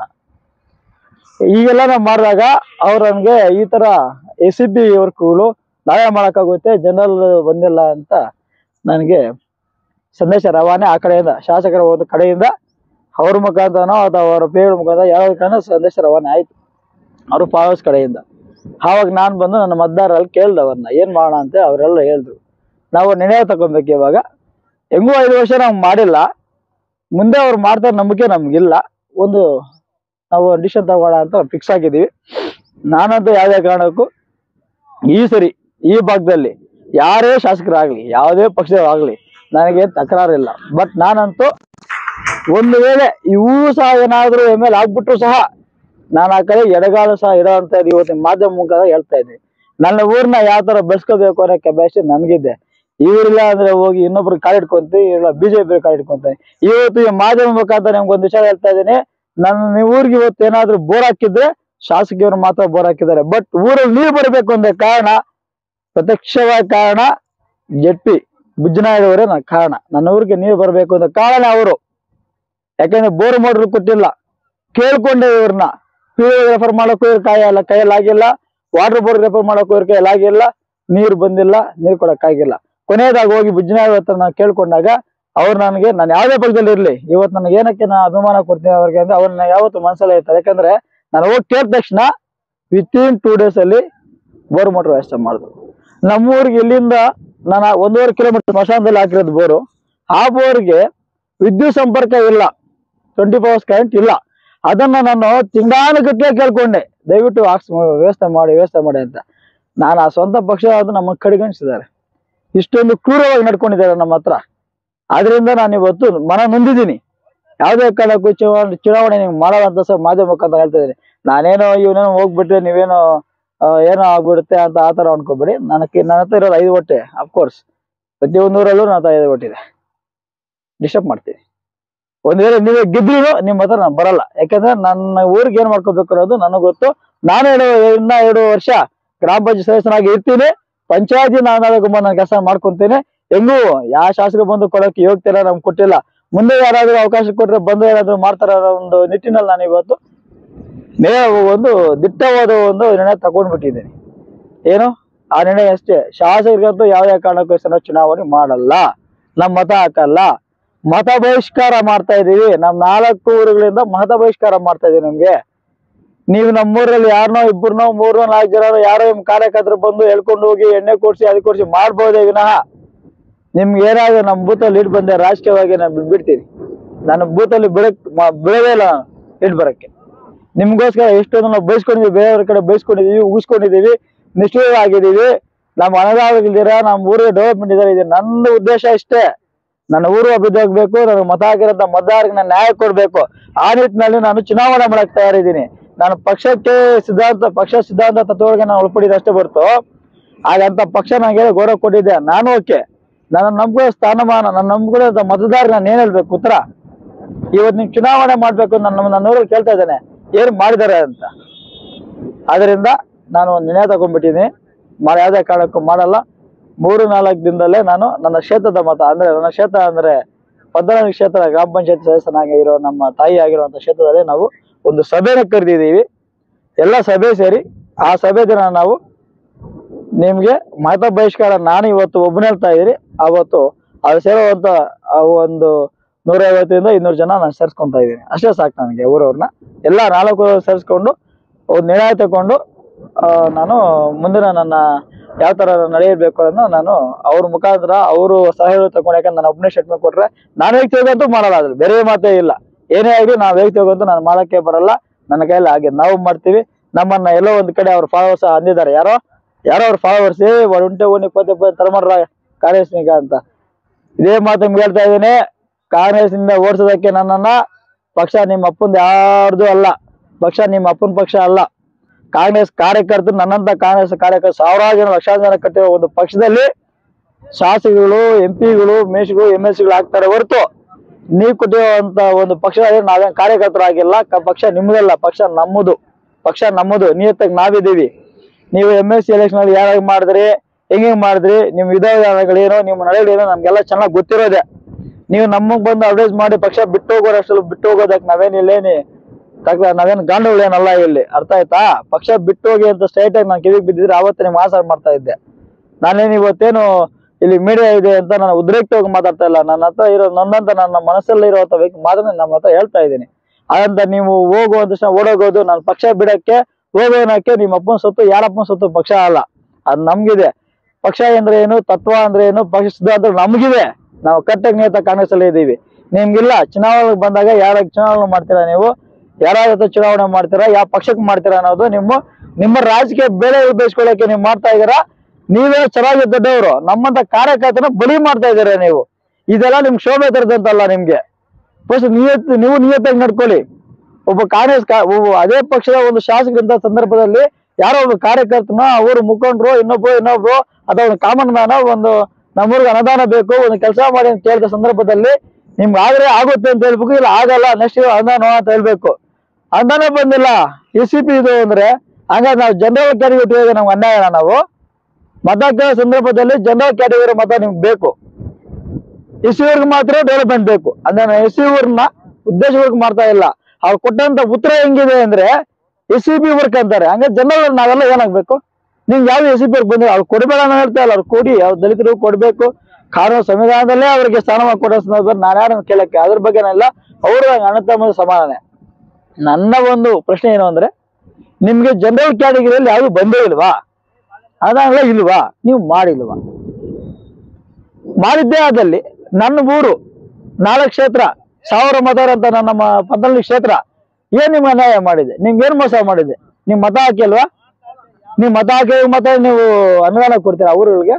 ಈಗೆಲ್ಲ ನಾವು ಮಾಡಿದಾಗ ಅವ್ರು ನನಗೆ ಈ ತರ ಎಸ್ ಸಿ ಬಿ ವರ್ಕ್ಗಳು ನಾವೇ ಮಾಡೋಕ್ಕಾಗುತ್ತೆ ಜನರಲ್ ಬಂದಿಲ್ಲ ಅಂತ ನನಗೆ ಸಂದೇಶ ರವಾನೆ ಆ ಕಡೆಯಿಂದ ಶಾಸಕರ ಒಂದು ಕಡೆಯಿಂದ ಅವ್ರ ಮುಖಾಂತರನೋ ಅಥವಾ ಅವರ ಪೇಗಳ ಮುಖಾಂತರ ಯಾವ ಕಾರಣ ಸಂದೇಶ ರವಾನೆ ಆಯ್ತು ಅವರು ಫಾಲೋವರ್ಸ್ ಕಡೆಯಿಂದ ಆವಾಗ ನಾನು ಬಂದು ನನ್ನ ಮತದಾರರಲ್ಲಿ ಕೇಳ್ದೆ ಅವ್ರನ್ನ ಏನ್ ಮಾಡೋಣ ಅಂತ ಅವರೆಲ್ಲ ಹೇಳಿದ್ರು ನಾವು ನಿರ್ಣಯ ತಗೊಬೇಕು ಇವಾಗ ಹೆಂಗೂ ಐದು ವರ್ಷ ನಾವು ಮಾಡಿಲ್ಲ ಮುಂದೆ ಅವ್ರು ಮಾಡ್ತಾರೆ ನಂಬಿಕೆ ನಮ್ಗಿಲ್ಲ ಒಂದು ನಾವು ಡಿಸಿಷನ್ ತಗೋಣ ಅಂತ ಫಿಕ್ಸ್ ಆಗಿದ್ದೀವಿ ನಾನಂತೂ ಯಾವುದೇ ಕಾರಣಕ್ಕೂ ಈ ಸರಿ ಈ ಭಾಗದಲ್ಲಿ ಯಾರೇ ಶಾಸಕರಾಗ್ಲಿ ಯಾವುದೇ ಪಕ್ಷದವರಾಗ್ಲಿ ನನಗೆ ತಕರಾರಿಲ್ಲ ಬಟ್ ನಾನಂತೂ ಒಂದು ವೇಳೆ ಇವು ಸಹ ಏನಾದ್ರೂ ಎಮ್ ಎಲ್ ಆಗ್ಬಿಟ್ರು ಸಹ ನಾನು ಆ ಕಡೆ ಎಡಗಾಲು ಸಹ ಇಡೋ ಅಂತ ಇದ್ದು ಇವತ್ತಿನ ಮಾಧ್ಯಮ ಮುಖಾಂತರ ಹೇಳ್ತಾ ಇದ್ದೀನಿ ನನ್ನ ಊರ್ನ ಯಾವ ತರ ಬೆಳೆಸ್ಕೋಬೇಕು ಅನ್ನೋ ಕೆಪಾಸಿಟಿ ನನಗಿದೆ ಇವರಿಲ್ಲ ಅಂದ್ರೆ ಹೋಗಿ ಇನ್ನೊಬ್ರು ಕಾಲಿಡ್ಕೊಂತೀವಿ ಇಲ್ಲ ಬಿಜೆಪಿ ಕಾಲಿಡ್ಕೊಂತೀನಿ ಇವತ್ತು ಈ ಮಾಧ್ಯಮ ಮುಖಾಂತರ ನಿಮ್ಗೆ ಒಂದು ವಿಷಯ ಹೇಳ್ತಾ ಇದ್ದೀನಿ ನನ್ನ ನೀವು ಊರಿಗೆ ಇವತ್ತು ಏನಾದ್ರೂ ಬೋರ್ ಹಾಕಿದ್ರೆ ಶಾಸಕಿಯವರು ಮಾತ್ರ ಬೋರ್ ಹಾಕಿದ್ದಾರೆ ಬಟ್ ಊರಲ್ಲಿ ನೀರು ಬರಬೇಕು ಅಂದ ಕಾರಣ ಪ್ರತ್ಯಕ್ಷವಾದ ಕಾರಣ ಜೆಡ್ ಪಿ ಬುಜ್ಜನಾಯ್ಡವರೇ ನನ್ನ ಕಾರಣ ನನ್ನ ಊರಿಗೆ ನೀರು ಬರಬೇಕು ಅಂತ ಕಾರಣ ಅವರು ಯಾಕಂದ್ರೆ ಬೋರ್ ಮೋಟ್ರ್ ಕೊಟ್ಟಿಲ್ಲ ಕೇಳ್ಕೊಂಡೆ ಇವ್ರನ್ನ ರೆಫರ್ ಮಾಡೋಕ್ಕೂ ಇವ್ರ ಕಾಯಲ್ಲ ಕೈಯಲ್ಲಾಗಿಲ್ಲ ವಾಟರ್ ಬೋರ್ಡ್ ರೆಫರ್ ಮಾಡೋಕ್ಕೂ ಇವ್ರ ಕೈಯಲ್ಲಾಗಿಲ್ಲ ನೀರು ಬಂದಿಲ್ಲ ನೀರು ಕೊಡಕ್ಕಾಗಿಲ್ಲ ಕೊನೆಯದಾಗ ಹೋಗಿ ಬುಜ್ಜನಾಯ್ಡ ಹತ್ರ ನಾನು ಕೇಳ್ಕೊಂಡಾಗ ಅವ್ರು ನನಗೆ ನಾನು ಯಾವುದೇ ಪಕ್ಷದಲ್ಲಿ ಇರ್ಲಿ ಇವತ್ತು ನನಗೆ ಏನಕ್ಕೆ ನಾನು ಅಭಿಮಾನ ಕೊಡ್ತೀನಿ ಅವ್ರಿಗೆ ಅಂದ್ರೆ ಅವ್ರನ್ನ ಯಾವತ್ತು ಮನಸ್ಸಲ್ಲೇ ಇರ್ತಾರೆ ಯಾಕಂದ್ರೆ ನಾನು ಹೋಗಿ ಕೇಳಿದ ತಕ್ಷಣ ವಿತಿನ್ ಟೂ ಡೇಸ್ ಅಲ್ಲಿ ಬೋರ್ ಮೋಟರ್ ವ್ಯವಸ್ಥೆ ಮಾಡಿದ್ರು ನಮ್ಮೂರಿಗೆ ಇಲ್ಲಿಂದ ನಾನು ಒಂದೂವರೆ ಕಿಲೋಮೀಟರ್ ಸ್ಮಶಾನದಲ್ಲಿ ಹಾಕಿರೋದು ಬೋರು ಆ ಬೋರ್ಗೆ ವಿದ್ಯುತ್ ಸಂಪರ್ಕ ಇಲ್ಲ ಟ್ವೆಂಟಿ ಫೋರ್ ಅವರ್ಸ್ ಕರೆಂಟ್ ಇಲ್ಲ ಅದನ್ನ ನಾನು ತಿಂಗಾನುಗಟ್ಟಲೆ ಕೇಳ್ಕೊಂಡೆ ದಯವಿಟ್ಟು ಹಾಕ್ಸ್ ವ್ಯವಸ್ಥೆ ಮಾಡಿ ವ್ಯವಸ್ಥೆ ಮಾಡಿ ಅಂತ ನಾನು ಆ ಸ್ವಂತ ಪಕ್ಷ ಅದು ನಮ್ಮ ಕಡೆಗಣಿಸಿದ್ದಾರೆ ಇಷ್ಟೊಂದು ಕ್ರೂರವಾಗಿ ನಡ್ಕೊಂಡಿದ್ದಾರೆ ನಮ್ಮ ಹತ್ರ ಆದ್ರಿಂದ ನಾನು ಇವತ್ತು ಮನ ನೊಂದಿದ್ದೀನಿ ಯಾವುದೇ ಕಾರಣಕ್ಕೂ ಚುನಾವಣೆ ಚುನಾವಣೆ ನೀವು ಮಾಡೋದಂತ ಸಹ ಮಾಧ್ಯಮ ಮುಖಾಂತರ ಹೇಳ್ತಾ ಇದ್ದೀನಿ ನಾನೇನೋ ಇವನೇನೋ ಹೋಗ್ಬಿಟ್ರೆ ನೀವೇನೋ ಆ, ಏನೋ ಆಗ್ಬಿಡುತ್ತೆ ಅಂತ ಆ ಥರ ಅನ್ಕೋಬೇಡಿ ನನಗೆ ನನ್ನ ಹತ್ರ ಇರೋದು ಐದು ಹೊಟ್ಟೆ ಅಫ್ಕೋರ್ಸ್ ಪ್ರತಿಯೊಂದು ಊರಲ್ಲೂ ನನ್ನ ಹತ್ರ ಐದು ಹೊಟ್ಟೆ ಇದೆ ಡಿಸ್ಟರ್ಬ್ ಮಾಡ್ತೀನಿ ಒಂದ್ ವೇಳೆ ನೀವೇ ಗೆದ್ರು ನಿಮ್ಮ ಹತ್ರ ನಾನು ಬರಲ್ಲ ಯಾಕಂದ್ರೆ ನನ್ನ ಊರಿಗೆ ಏನ್ ಮಾಡ್ಕೋಬೇಕು ಅನ್ನೋದು ನನಗೆ ಗೊತ್ತು ನಾನು ಎರಡು ಇನ್ನ ಎರಡು ವರ್ಷ ಗ್ರಾಮ ಪಂಚಾಯತ್ ಸದಸ್ಯನಾಗಿ ಇರ್ತೀನಿ ಪಂಚಾಯತಿ ನಾನು ನಾನು ಕೆಲಸ ಮಾಡ್ಕೊಂತೀನಿ ಹೆಂಗೂ ಯಾವ ಶಾಸಕ ಬಂದು ಕೊಡೋಕೆ ಯೋಗ್ಯತೆ ಇಲ್ಲ ನಮ್ಗೆ ಕೊಟ್ಟಿಲ್ಲ ಮುಂದೆ ಯಾರಾದ್ರೂ ಅವಕಾಶ ಕೊಟ್ರೆ ಬಂದು ಯಾರಾದ್ರೂ ಮಾಡ್ತಾರ ಅನ್ನೋ ಒಂದು ನಿಟ್ಟಿನಲ್ಲಿ ನಾನು ಇವತ್ತು ನೇ ಒಂದು ದಿಟ್ಟವಾದ ಒಂದು ನಿರ್ಣಯ ತಗೊಂಡ್ಬಿಟ್ಟಿದ್ದೀನಿ ಏನು ಆ ನಿರ್ಣಯ ಅಷ್ಟೇ ಶಾಸಕರಿಗಂತೂ ಯಾವುದೇ ಕಾರಣಕ್ಕೂ ಸಹ ನಾವು ಚುನಾವಣೆ ಮಾಡಲ್ಲ ನಮ್ಮ ಮತ ಹಾಕಲ್ಲ ಮತ ಬಹಿಷ್ಕಾರ ಮಾಡ್ತಾ ಇದೀವಿ ನಮ್ ನಾಲ್ಕು ಊರುಗಳಿಂದ ಮತ ಬಹಿಷ್ಕಾರ ಮಾಡ್ತಾ ಇದೀವಿ ನಮ್ಗೆ ನೀವು ನಮ್ಮೂರಲ್ಲಿ ಯಾರನ್ನೋ ಇಬ್ಬರನೋ ಮೂರ್ನೋ ನಾಲ್ಕು ಜನ ಯಾರೋ ನಿಮ್ ಕಾರ್ಯಕರ್ತರು ಬಂದು ಹೇಳ್ಕೊಂಡು ಹೋಗಿ ಎಣ್ಣೆ ಕೊಡ್ಸಿ ಅದು ಕೊಡ್ಸಿ ಮಾಡ್ಬೋದೇ ವಿನಃ ನಿಮ್ಗೆ ಏನಾದ್ರು ನಮ್ಮ ಬೂತಲ್ಲಿ ಇಟ್ಟು ಬಂದೆ ರಾಜಕೀಯವಾಗಿ ನಾನು ಬಿಟ್ಬಿಡ್ತೀನಿ ನಾನು ಬೂತಲ್ಲಿ ಬಿಡಕ್ ಮ- ಬಿಡೋದೇ ಇಲ್ಲ ನಾನು ಇಟ್ಟು ಬರಕ್ಕೆ ನಿಮ್ಗೋಸ್ಕರ ಎಷ್ಟೊಂದು ನಾವು ಬಯಸ್ಕೊಂಡಿದೀವಿ ಬೇರೆಯವ್ರ ಕಡೆ ಬಯಸ್ಕೊಂಡಿದೀವಿ ಉಗಿಸ್ಕೊಂಡಿದೀವಿ ನಿಷ್ಠೂರ ಆಗಿದೀವಿ ನಮ್ಮ ಅನುದಾನಗಳಿದ್ದೀರ ನಮ್ಮ ಊರಿಗೆ ಡೆವಲಪ್ಮೆಂಟ್ ಇದಾರೆ ಇದೆ ನನ್ನ ಉದ್ದೇಶ ಇಷ್ಟೇ ನನ್ನ ಊರು ಅಭಿವೃದ್ಧಿ ಆಗ್ಬೇಕು ನನಗೆ ಮತ ಹಾಕಿರೋಂಥ ಮತದಾರರಿಗೆ ನಾನು ನ್ಯಾಯ ಕೊಡ್ಬೇಕು ಆ ನಿಟ್ಟಿನಲ್ಲಿ ನಾನು ಚುನಾವಣೆ ಮಾಡಕ್ ತಯಾರಿದ್ದೀನಿ ನಾನು ಪಕ್ಷಕ್ಕೆ ಸಿದ್ಧಾಂತ ಪಕ್ಷ ಸಿದ್ಧಾಂತ ತತ್ವಗಳಿಗೆ ನಾನು ಒಳಪಡಿದ ಅಷ್ಟೇ ಹೊರತು ಹಾಗಂತ ಪಕ್ಷ ನನಗೆ ಗೌರವ ಕೊಟ್ಟಿದ್ದೆ ನಾನು ಓಕೆ ನನ್ನ ನಂಬಿಕೆ ಸ್ಥಾನಮಾನ ನನ್ನ ನಂಬಿಕೆ ಮತದಾರ ನಾನು ಏನ್ ಹೇಳ್ಬೇಕು ಉತ್ತರ ಇವತ್ತು ನೀವು ಚುನಾವಣೆ ಮಾಡ್ಬೇಕು ನನ್ನ ನನ್ನ ಊರಲ್ಲಿ ಕೇಳ್ತಾ ಇದ್ದೇನೆ ಏನ್ ಮಾಡಿದ್ದಾರೆ ಅಂತ ಅದರಿಂದ ನಾನು ಒಂದು ನಿರ್ಣಯ ತಗೊಂಡ್ಬಿಟ್ಟಿದ್ದೀನಿ ಮಾಡಿ ಯಾವುದೇ ಕಾರಣಕ್ಕೂ ಮಾಡಲ್ಲ ಮೂರು ನಾಲ್ಕು ದಿನದಲ್ಲೇ ನಾನು ನನ್ನ ಕ್ಷೇತ್ರದ ಮತ ಅಂದ್ರೆ ನನ್ನ ಕ್ಷೇತ್ರ ಅಂದ್ರೆ ಪದ್ಮನಾಭ ಕ್ಷೇತ್ರ ಗ್ರಾಮ ಪಂಚಾಯತ್ ಸದಸ್ಯನಾಗಿರೋ ನಮ್ಮ ತಾಯಿ ಆಗಿರುವಂತ ಕ್ಷೇತ್ರದಲ್ಲಿ ನಾವು ಒಂದು ಸಭೆನ ಕರೆದಿದ್ದೀವಿ ಎಲ್ಲ ಸಭೆ ಸೇರಿ ಆ ಸಭೆ ದಿನ ನಾವು ನಿಮ್ಗೆ ಮತ ಬಹಿಷ್ಕಾರ ನಾನು ಇವತ್ತು ಒಬ್ಬನೇ ಹೇಳ್ತಾ ಇದ್ದೀನಿ ಅವತ್ತು ಅದು ಸೇರುವಂತ ಆ ಒಂದು ನೂರೈವತ್ತರಿಂದ ಇನ್ನೂರು ಜನ ನಾನು ಸೇರಿಸ್ಕೊಂತ ಇದ್ದೀನಿ ಅಷ್ಟೇ ಸಾಕು ನನಗೆ ಊರವ್ರನ್ನ ಎಲ್ಲ ನಾಲ್ಕು ಸೇರಿಸ್ಕೊಂಡು ಒಂದು ನಿರ್ಣಯ ತಗೊಂಡು ಆ, ನಾನು ಮುಂದಿನ ನನ್ನ ಯಾವ ತರ ನಡೆಯಬೇಕು ಅನ್ನೋ ನಾನು ಅವ್ರ ಮುಖಾಂತರ ಅವರು ಸಲಹೆ ತಗೊಂಡು ಯಾಕಂದ್ರೆ ನಾನು ಒಬ್ಬನೇ ಸ್ಟೇಟ್ಮೆಂಟ್ ಕೊಟ್ರೆ ನಾನು ವ್ಯಕ್ತಿಗಂತೂ ಮಾಡಲ್ಲ ಅದ್ರ ಬೇರೆ ಮಾತೇ ಇಲ್ಲ ಏನೇ ಆಗಲಿ ನಾವು ವ್ಯಕ್ತಿಗಂತೂ ನಾನು ಮಾಡಕ್ಕೆ ಬರಲ್ಲ ನನ್ನ ಕೈಯಲ್ಲಿ ಹಾಗೆ ನಾವು ಮಾಡ್ತೀವಿ ನಮ್ಮನ್ನ ಎಲ್ಲೋ ಒಂದ್ ಕಡೆ ಅವ್ರ ಫಾಲೋವರ್ಸ್ ಅಂದಿದ್ದಾರೆ ಯಾರೋ ಯಾರೋ ಅವ್ರ ಫಾಲೋವರ್ಸ್ ಏ ಒಂಟೆ ಒಂದು ಇಪ್ಪತ್ತು ಇಪ್ಪತ್ತು ತಲೆಮಾರ ಕಾಂಗ್ರೆಸ್ನಿಗ ಅಂತ ಇದೇ ಮಾತು ನಿಮ್ಗೆ ಹೇಳ್ತಾ ಇದ್ದೀನಿ ಕಾಂಗ್ರೆಸ್ನಿಂದ ಓಡಿಸೋದಕ್ಕೆ ನನ್ನನ್ನ ಪಕ್ಷ ನಿಮ್ಮ ಅಪ್ಪಂದು ಯಾರ್ದು ಅಲ್ಲ ಪಕ್ಷ ನಿಮ್ಮ ಅಪ್ಪನ ಪಕ್ಷ ಅಲ್ಲ ಕಾಂಗ್ರೆಸ್ ಕಾರ್ಯಕರ್ತರು ನನ್ನಂತ ಕಾಂಗ್ರೆಸ್ ಕಾರ್ಯಕರ್ತರು ಸಾವಿರಾರು ಜನ ಲಕ್ಷಾಂತರ ಜನ ಕಟ್ಟಿರೋ ಒಂದು ಪಕ್ಷದಲ್ಲಿ ಶಾಸಕರು ಎಂ ಪಿಗಳು ಮೇಷ್ಗಳು ಎಂ ಎಸ್ ಗಳು ಆಗ್ತಾರೆ ಹೊರತು ನೀವು ಕೊಟ್ಟಿರುವಂತ ಒಂದು ಪಕ್ಷದಲ್ಲಿ ನಾವೇನ್ ಕಾರ್ಯಕರ್ತರಾಗಿಲ್ಲ ಕ- ಪಕ್ಷ ನಿಮ್ಮದಲ್ಲ ಪಕ್ಷ ನಮ್ಮದು ಪಕ್ಷ ನಮ್ಮದು ನಿಯತ್ತಾಗಿ ನಾವಿದ್ದೀವಿ ನೀವು ಎಂ ಎಸ್ ಸಿ ಎಲೆಕ್ಷನ್ ಅಲ್ಲಿ ಯಾರಾಗಿ ಮಾಡಿದ್ರಿ ಹೆಂಗೆ ಮಾಡಿದ್ರಿ ನಿಮ್ ವಿಧಾನಗಳೇನೋ ನಿಮ್ಮ ನಡೆಗಳೇನೋ ನಮ್ಗೆಲ್ಲ ಚೆನ್ನಾಗಿ ಗೊತ್ತಿರೋದೆ ನೀವು ನಮಗ್ ಬಂದು ಅಡ್ವೈಸ್ ಮಾಡಿ ಪಕ್ಷ ಬಿಟ್ಟು ಹೋಗೋರಷ್ಟು ಬಿಟ್ಟು ಹೋಗೋದಕ್ಕೆ ನಾವೇನಿಲ್ಲೇನಿ ತಕ್ಕ ನಾವೇನ್ ಗಾಂಡುಗಳೇನಲ್ಲ ಇಲ್ಲಿ ಅರ್ಥ ಆಯ್ತಾ ಪಕ್ಷ ಬಿಟ್ಟು ಹೋಗಿ ಅಂತ ಸ್ಟ್ರೈಟ್ ಆಗಿ ನಾನು ಕಿವಿಗೆ ಬಿದ್ದಿದ್ರೆ ಅವತ್ತೇ ನೀವು ಆಸರ ಮಾಡ್ತಾ ಇದ್ದೆ ನಾನೇನು ಇವತ್ತೇನು ಇಲ್ಲಿ ಮೀಡಿಯಾ ಇದೆ ಅಂತ ನಾನು ಉದ್ರೇಕ್ತವಾಗಿ ಮಾತಾಡ್ತಾ ಇಲ್ಲ ನನ್ನ ಹತ್ರ ಇರೋ ನನ್ನಂತ ನನ್ನ ಮನಸ್ಸಲ್ಲಿ ಇರುವಂತ ವ್ಯಕ್ತಿ ಮಾತನ್ನ ನಮ್ಮ ಹತ್ರ ಹೇಳ್ತಾ ಇದ್ದೀನಿ ಅದಂತ ನೀವು ಹೋಗುವ ತಕ್ಷಣ ಓಡೋಗೋದು ನಾನು ಪಕ್ಷ ಬಿಡಕ್ಕೆ ಹೋಗೋನಕ್ಕೆ ನಿಮ್ಮ ಅಪ್ಪನ ಸೊತ್ತು ಯಾರಪ್ಪನ ಸೊತ್ತು ಪಕ್ಷ ಅಲ್ಲ ಅದು ನಮ್ಗಿದೆ ಪಕ್ಷ ಅಂದ್ರೆ ಏನು ತತ್ವ ಅಂದ್ರೆ ಏನು ಪಕ್ಷ ಸಿದ್ಧಾಂತ ನಮ್ಗಿದೆ ನಾವು ಕಟ್ಟಕ್ಕೆ ನೇತ ಕಾಂಗ್ರೆಸ್ ಅಲ್ಲಿ ಇದ್ದೀವಿ ನಿಮ್ಗಿಲ್ಲ ಚುನಾವಣೆಗೆ ಬಂದಾಗ ಯಾರ ಚುನಾವಣೆ ಮಾಡ್ತೀರಾ ನೀವು ಯಾರ ಜೊತೆ ಚುನಾವಣೆ ಮಾಡ್ತೀರಾ ಯಾವ ಪಕ್ಷಕ್ಕೆ ಮಾಡ್ತೀರಾ ಅನ್ನೋದು ನಿಮ್ಮ ನಿಮ್ಮ ರಾಜಕೀಯ ಬೆಲೆ ಬೇಯಿಸ್ಕೊಳ್ಳಕ್ಕೆ ನೀವು ಮಾಡ್ತಾ ಇದ್ದೀರಾ ನೀವೇ ಚೆನ್ನಾಗಿ ದೊಡ್ಡವರು ನಮ್ಮಂತ ಕಾರ್ಯಕರ್ತನ ಬಲಿ ಮಾಡ್ತಾ ಇದ್ದೀರಾ ನೀವು ಇದೆಲ್ಲ ನಿಮ್ಗೆ ಶೋಭೆ ತರದಂತಲ್ಲ ನಿಮ್ಗೆ ಫಸ್ಟ್ ನಿಯತ್ ನೀವು ನಿಯತ್ತಾಗಿ ನಡ್ಕೊಳ್ಳಿ ಒಬ್ಬ ಕಾಂಗ್ರೆಸ್ ಕಾ- ಒಬ್ಬ ಅದೇ ಪಕ್ಷದ ಒಂದು ಶಾಸಕರಿಂದ ಸಂದರ್ಭದಲ್ಲಿ ಯಾರೋ ಒಬ್ಬ ಕಾರ್ಯಕರ್ತನ ಅವರು ಮುಖಂಡರು ಇನ್ನೊಬ್ರು ಇನ್ನೊಬ್ರು ಅಥವಾ ಒಂದು ಕಾಮನ್ ಮ್ಯಾನ್ ಒಂದು ನಮ್ಮೂರಿಗೆ ಅನುದಾನ ಬೇಕು ಒಂದು ಕೆಲಸ ಮಾಡಿ ಅಂತ ಕೇಳಿದ ಸಂದರ್ಭದಲ್ಲಿ ನಿಮ್ಗೆ ಆದ್ರೆ ಆಗುತ್ತೆ ಅಂತ ಹೇಳ್ಬೇಕು ಇಲ್ಲ ಆಗಲ್ಲ ನೆಕ್ಸ್ಟ್ ಅನುದಾನ ಅಂತ ಹೇಳ್ಬೇಕು ಅನುದಾನ ಬಂದಿಲ್ಲ ಎಸ್ ಸಿ ಪಿ ಇದು ಅಂದ್ರೆ ಹಂಗಾದ್ರೆ ನಾವು ಜನರಲ್ ಕ್ಯಾಟಗರಿ ನಮ್ಗೆ ಅನ್ಯಾಯನ ನಾವು ಮತ ಕೇಳೋ ಸಂದರ್ಭದಲ್ಲಿ ಜನರಲ್ ಕ್ಯಾಟಗರಿ ಮತ ನಿಮ್ಗೆ ಬೇಕು ಎಸ್ ಸಿ ಮಾತ್ರ ಡೆವಲಪ್ಮೆಂಟ್ ಬೇಕು ಅಂದ್ರೆ ನಾನು ಎಸ್ ಸಿ ಊರ್ನ ಉದ್ದೇಶವಾಗಿ ಮಾಡ್ತಾ ಇಲ್ಲ ಅವ್ರು ಕೊಟ್ಟಂತ ಉತ್ತರ ಹೆಂಗಿದೆ ಅಂದ್ರೆ ಎಸ್ ಸಿ ಬಿ ವರ್ಕ್ ಅಂತಾರೆ ಹಂಗ ಜನರಲ್ ನಾವೆಲ್ಲ ಏನಾಗ್ಬೇಕು ನಿಮ್ಗೆ ಯಾವ ಎಸ್ ಸಿ ಬಿ ವರ್ಕ್ ಬಂದ್ರೆ ಅವ್ರು ಕೊಡಬೇಡ ಅಂತ ಹೇಳ್ತಾ ಇಲ್ಲ ಅವ್ರು ಕೊಡಿ ಅವ್ರು ದಲಿತರು ಕೊಡ್ಬೇಕು ಕಾನೂನು ಸಂವಿಧಾನದಲ್ಲೇ ಅವ್ರಿಗೆ ಸ್ಥಾನಮಾನ ಕೊಡೋ ಸಂದರ್ಭದಲ್ಲಿ ನಾನು ಯಾರನ್ನ ಕೇಳಕ್ಕೆ ಅದ್ರ ಬಗ್ಗೆನೆಲ್ಲ ಅವರು ಅಣ್ಣ ತಮ್ಮ ಸಮಾನನೇ ನನ್ನ ಒಂದು ಪ್ರಶ್ನೆ ಏನು ಅಂದ್ರೆ ನಿಮ್ಗೆ ಜನರಲ್ ಕ್ಯಾಟಗರಿಯಲ್ಲಿ ಯಾವುದು ಬಂದೇ ಇಲ್ವಾ ಅದಾಗಲೇ ಇಲ್ವಾ ನೀವು ಮಾಡಿಲ್ವಾ ಮಾಡಿದ್ದೇ ಆದಲ್ಲಿ ನನ್ನ ಊರು ನಾಲ್ಕು ಕ್ಷೇತ್ರ ಸಾವಿರ ಮತ ಇರೋಂಥ ನನ್ನ ನಮ್ಮ ಪಂತಲ್ಲಿ ಕ್ಷೇತ್ರ ಏನ್ ನಿಮ್ಗೆ ಅನ್ಯಾಯ ಮಾಡಿದೆ ನಿಮ್ಗೆ ಏನ್ ಮೋಸ ಮಾಡಿದೆ ನಿಮ್ ಮತ ಹಾಕಿಲ್ವಾ ನೀವು ಮತ ಹಾಕಿ ಮತ ನೀವು ಅನುದಾನ ಕೊಡ್ತೀರಾ ಊರುಗಳಿಗೆ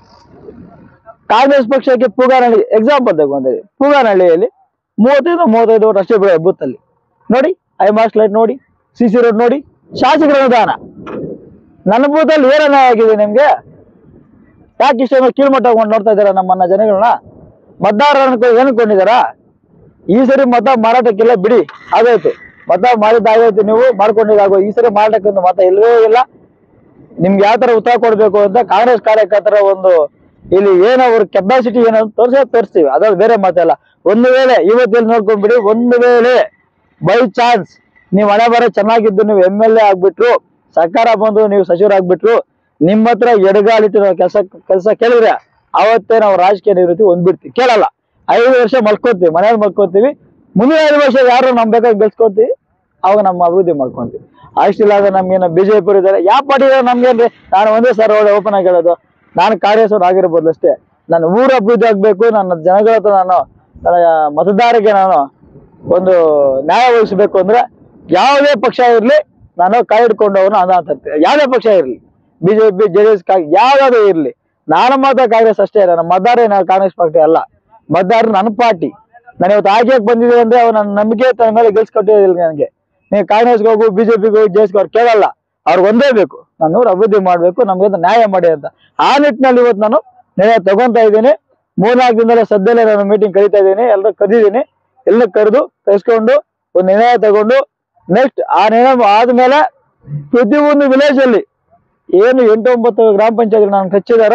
ಕಾಂಗ್ರೆಸ್ ಪಕ್ಷಕ್ಕೆ ಪೂಗಾನಹಳ್ಳಿ ಎಕ್ಸಾಂಪಲ್ ತಗೊಂಡಿರಿ ಪೂಗಾನಹಳ್ಳಿಯಲ್ಲಿ ಮೂವತ್ತೈದು ಮೂವತ್ತೈದು ಓಟ್ ಅಷ್ಟೇ ಬೀಳೋ ಬೂತ್ ಅಲ್ಲಿ ನೋಡಿ ಐ ಮಾಸ್ಟ್ ಲೈಟ್ ನೋಡಿ ಸಿ ಸಿ ರೋಡ್ ನೋಡಿ ಶಾಸಕರ ಅನುದಾನ ನನ್ನ ಬೂತಲ್ಲಿ ಏನ್ ಅನ್ಯಾಯ ಆಗಿದೆ ನಿಮ್ಗೆ ಯಾಕೆ ಇಷ್ಟೊಂದು ಕೀಳ್ಮಟ್ಟ ತಗೊಂಡು ನೋಡ್ತಾ ಇದ್ದೀರಾ ನಮ್ಮನ್ನ ಜನಗಳನ್ನ ಮತದಾರರನ್ನು ಏನಕೊಂಡಿದಾರ ಈ ಸರಿ ಮತ ಮಾರಾಟಕ್ಕಿಲ್ಲ ಬಿಡಿ ಆಗೋಯ್ತು ಮತ ಮಾಡಿದ್ದಾಗೋಯ್ತು ನೀವು ಮಾಡ್ಕೊಂಡಿದ್ದಾಗೋ ಈ ಸರಿ ಮಾರಾಟಕ್ಕೊಂದು ಮತ ಇಲ್ವೇ ಇಲ್ಲ ನಿಮ್ಗೆ ಯಾವ ತರ ಉತ್ತರ ಕೊಡ್ಬೇಕು ಅಂತ ಕಾಂಗ್ರೆಸ್ ಕಾರ್ಯಕರ್ತರ ಒಂದು ಇಲ್ಲಿ ಏನೋ ಅವ್ರ ಕೆಪಾಸಿಟಿ ಏನೋ ತೋರ್ಸೇ ತೋರಿಸ್ತೀವಿ ಅದ್ರಲ್ಲಿ ಬೇರೆ ಮಾತಲ್ಲ ಒಂದು ವೇಳೆ ಇವತ್ತು ನೋಡ್ಕೊಂಡ್ಬಿಡಿ ಒಂದು ವೇಳೆ ಬೈ ಚಾನ್ಸ್ ನೀವು ಹಣೆ ಬರ ಚೆನ್ನಾಗಿದ್ದು ನೀವು ಎಮ್ ಎಲ್ ಎ ಆಗ್ಬಿಟ್ರು ಸರ್ಕಾರ ಬಂದು ನೀವು ಸಚಿವರಾಗ್ಬಿಟ್ರು ನಿಮ್ಮ ಹತ್ರ ಎಡಗಾಲಿಟ್ಟು ನಾವು ಕೆಲಸ ಕೆಲಸ ಕೇಳಿದ್ರೆ ಅವತ್ತೇ ನಾವು ರಾಜಕೀಯ ನಿವೃತ್ತಿ ಹೊಂದ್ಬಿಡ್ತೀವಿ ಕೇಳಲ್ಲ ಐದು ವರ್ಷ ಮಲ್ಕೋತೀವಿ ಮನೇಲಿ ಮಲ್ಕೋತೀವಿ ಮುಂದಿನ ಐದು ವರ್ಷ ಯಾರು ನಮ್ ಬೇಕಾಗಿ ಗೆಲ್ಸ್ಕೊತೀವಿ ಅವಾಗ ನಮ್ಮ ಅಭಿವೃದ್ಧಿ ಮಾಡ್ಕೊಂತೀವಿ ಅಷ್ಟಿಲ್ಲ ಅಂದ್ರೆ ನಮ್ಗೇನು ಬಿಜೆಪಿ ಇದ್ದಾರೆ ಯಾವ ಪಾರ್ಟಿ ನಮ್ಗೇನ್ರಿ ನಾನು ಒಂದೇ ಸರ್ ಒಳ್ಳೆ ಓಪನ್ ಆಗಿ ಹೇಳೋದು ನಾನು ಕಾರ್ಯಸೂರ್ ಆಗಿರ್ಬೋದು ಅಷ್ಟೇ ನನ್ನ ಊರು ಅಭಿವೃದ್ಧಿ ಆಗ್ಬೇಕು ನನ್ನ ಜನಗಳ ಹತ್ರ ನಾನು ನನ್ನ ಮತದಾರರಿಗೆ ನಾನು ಒಂದು ನ್ಯಾಯ ವಹಿಸಬೇಕು ಅಂದ್ರೆ ಯಾವುದೇ ಪಕ್ಷ ಇರಲಿ ನಾನು ಕೈ ಹಿಡ್ಕೊಂಡು ಅವನು ಅನುದಾನ ತರ್ತೀನಿ ಯಾವುದೇ ಪಕ್ಷ ಇರಲಿ ಬಿಜೆಪಿ ಜೆ ಡಿ ಎಸ್ ಯಾವ್ದಾದ್ರು ಇರಲಿ ನಾನು ಮಾತ್ರ ಕಾಂಗ್ರೆಸ್ ಅಷ್ಟೇ ನನ್ನ ಮತದಾರ ನಾನು ಕಾಂಗ್ರೆಸ್ ಪಾರ್ಟಿ ಅಲ್ಲ ಮತದಾರ ನನ್ನ ಪಾರ್ಟಿ ನಾನು ಇವತ್ತು ಆಯ್ಕೆಗೆ ಬಂದಿದೆ ಅಂದ್ರೆ ಅವ್ರು ನನ್ನ ನಂಬಿಕೆ ತನ್ನ ಮೇಲೆ ಗೆಲ್ಸ್ಕೊಟ್ಟಿಲ್ಲ ನನಗೆ ನೀವು ಕಾಂಗ್ರೆಸ್ಗೆ ಹೋಗು ಬಿಜೆಪಿಗೆ ಹೋಗಿ ಜೆ ಅವ್ರು ಕೇಳಲ್ಲ ಅವ್ರಿಗೆ ಒಂದೇ ಬೇಕು ನಾನು ಊರು ಅಭಿವೃದ್ಧಿ ಮಾಡಬೇಕು ನಮ್ಗೆ ಅದು ನ್ಯಾಯ ಮಾಡಿ ಅಂತ ಆ ನಿಟ್ಟಿನಲ್ಲಿ ಇವತ್ತು ನಾನು ನಿರ್ಣಯ ತಗೊಂತಾ ಇದ್ದೀನಿ ಮೂರ್ನಾಲ್ಕು ದಿನದಲ್ಲೇ ಸದ್ಯದಲ್ಲೇ ನಾನು ಮೀಟಿಂಗ್ ಕರಿತಾ ಇದ್ದೀನಿ ಎಲ್ಲರೂ ಕರೆದಿದ್ದೀನಿ ಎಲ್ಲ ಕರೆದು ಕರೆಸ್ಕೊಂಡು ಒಂದು ನಿರ್ಣಯ ತಗೊಂಡು ನೆಕ್ಸ್ಟ್ ಆ ನಿರ್ಣಯ ಆದ್ಮೇಲೆ ಪ್ರತಿಯೊಂದು ವಿಲೇಜ್ ಅಲ್ಲಿ ಏನು ಎಂಟು ಒಂಬತ್ತು ಗ್ರಾಮ ಪಂಚಾಯತ್ ನಾನು ಕಚ್ಚಿದಾರೋ